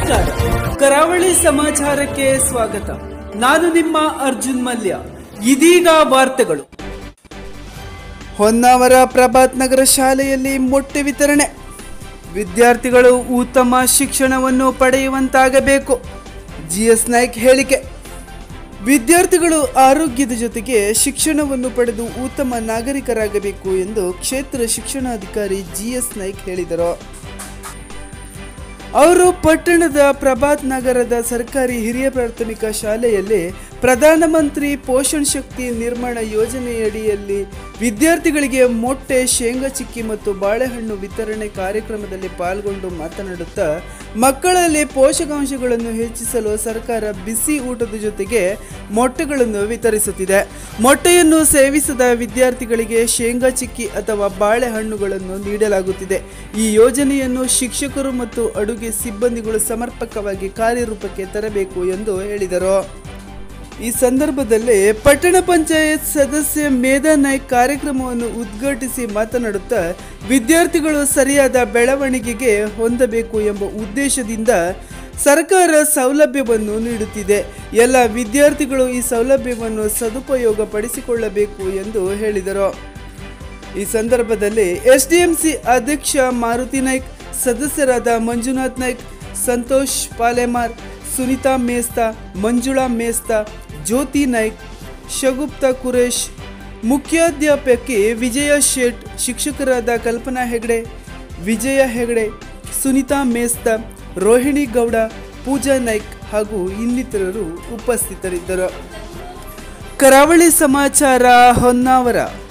ನಮಸ್ಕಾರ ಕರಾವಳಿ ಸಮಾಚಾರಕ್ಕೆ ಸ್ವಾಗತ ನಾನು ನಿಮ್ಮ ಅರ್ಜುನ್ ಮಲ್ಯ ಇದೀಗ ವಾರ್ತೆಗಳು ಹೊನ್ನಾವರ ಪ್ರಭಾತ್ ನಗರ ಶಾಲೆಯಲ್ಲಿ ಮೊಟ್ಟೆ ವಿತರಣೆ ವಿದ್ಯಾರ್ಥಿಗಳು ಉತ್ತಮ ಶಿಕ್ಷಣವನ್ನು ಪಡೆಯುವಂತಾಗಬೇಕು ಜಿಎಸ್ ನಾಯ್ಕ್ ಹೇಳಿಕೆ ವಿದ್ಯಾರ್ಥಿಗಳು ಆರೋಗ್ಯದ ಜೊತೆಗೆ ಶಿಕ್ಷಣವನ್ನು ಪಡೆದು ಉತ್ತಮ ನಾಗರಿಕರಾಗಬೇಕು ಎಂದು ಕ್ಷೇತ್ರ ಶಿಕ್ಷಣಾಧಿಕಾರಿ ಜಿಎಸ್ ನಾಯ್ಕ್ ಹೇಳಿದರು ಅವರು ಪಟ್ಟಣದ ಪ್ರಭಾತ್ ನಗರದ ಸರ್ಕಾರಿ ಹಿರಿಯ ಪ್ರಾಥಮಿಕ ಶಾಲೆಯಲ್ಲಿ ಪ್ರಧಾನಮಂತ್ರಿ ಪೋಷಣ್ ಶಕ್ತಿ ನಿರ್ಮಾಣ ಯೋಜನೆಯಡಿಯಲ್ಲಿ ವಿದ್ಯಾರ್ಥಿಗಳಿಗೆ ಮೊಟ್ಟೆ ಶೇಂಗಾ ಚಿಕ್ಕಿ ಮತ್ತು ಬಾಳೆಹಣ್ಣು ವಿತರಣೆ ಕಾರ್ಯಕ್ರಮದಲ್ಲಿ ಪಾಲ್ಗೊಂಡು ಮಾತನಾಡುತ್ತಾ ಮಕ್ಕಳಲ್ಲಿ ಪೋಷಕಾಂಶಗಳನ್ನು ಹೆಚ್ಚಿಸಲು ಸರ್ಕಾರ ಬಿಸಿ ಊಟದ ಜೊತೆಗೆ ಮೊಟ್ಟೆಗಳನ್ನು ವಿತರಿಸುತ್ತಿದೆ ಮೊಟ್ಟೆಯನ್ನು ಸೇವಿಸದ ವಿದ್ಯಾರ್ಥಿಗಳಿಗೆ ಶೇಂಗಾ ಚಿಕ್ಕಿ ಅಥವಾ ಬಾಳೆಹಣ್ಣುಗಳನ್ನು ನೀಡಲಾಗುತ್ತಿದೆ ಈ ಯೋಜನೆಯನ್ನು ಶಿಕ್ಷಕರು ಮತ್ತು ಅಡುಗೆ ಸಿಬ್ಬಂದಿಗಳು ಸಮರ್ಪಕವಾಗಿ ಕಾರ್ಯರೂಪಕ್ಕೆ ತರಬೇಕು ಎಂದು ಹೇಳಿದರು ಈ ಸಂದರ್ಭದಲ್ಲಿ ಪಟ್ಟಣ ಪಂಚಾಯತ್ ಸದಸ್ಯ ಮೇಧಾ ನಾಯ್ಕ್ ಕಾರ್ಯಕ್ರಮವನ್ನು ಉದ್ಘಾಟಿಸಿ ಮಾತನಾಡುತ್ತಾ ವಿದ್ಯಾರ್ಥಿಗಳು ಸರಿಯಾದ ಬೆಳವಣಿಗೆಗೆ ಹೊಂದಬೇಕು ಎಂಬ ಉದ್ದೇಶದಿಂದ ಸರ್ಕಾರ ಸೌಲಭ್ಯವನ್ನು ನೀಡುತ್ತಿದೆ ಎಲ್ಲ ವಿದ್ಯಾರ್ಥಿಗಳು ಈ ಸೌಲಭ್ಯವನ್ನು ಸದುಪಯೋಗ ಪಡಿಸಿಕೊಳ್ಳಬೇಕು ಎಂದು ಹೇಳಿದರು ಈ ಸಂದರ್ಭದಲ್ಲಿ ಎಸ್ಡಿಎಂಸಿ ಅಧ್ಯಕ್ಷ ಮಾರುತಿ ನಾಯ್ಕ್ ಸದಸ್ಯರಾದ ಮಂಜುನಾಥ್ ನಾಯ್ಕ್ ಸಂತೋಷ್ ಪಾಲೆಮಾರ್ ಸುನೀತಾ ಮೇಸ್ತಾ ಮಂಜುಳಾ ಮೇಸ್ತಾ ಜ್ಯೋತಿ ನಾಯ್ಕ್ ಶಗುಪ್ತಾ ಕುರೇಶ್ ಮುಖ್ಯಾಧ್ಯಾಪಕಿ ವಿಜಯ ಶೇಟ್ ಶಿಕ್ಷಕರಾದ ಕಲ್ಪನಾ ಹೆಗಡೆ ವಿಜಯ ಹೆಗಡೆ ಸುನೀತಾ ಮೇಸ್ತಾ ರೋಹಿಣಿ ಗೌಡ ಪೂಜಾ ನಾಯ್ಕ್ ಹಾಗೂ ಇನ್ನಿತರರು ಉಪಸ್ಥಿತರಿದ್ದರು ಕರಾವಳಿ ಸಮಾಚಾರ ಹೊನ್ನಾವರ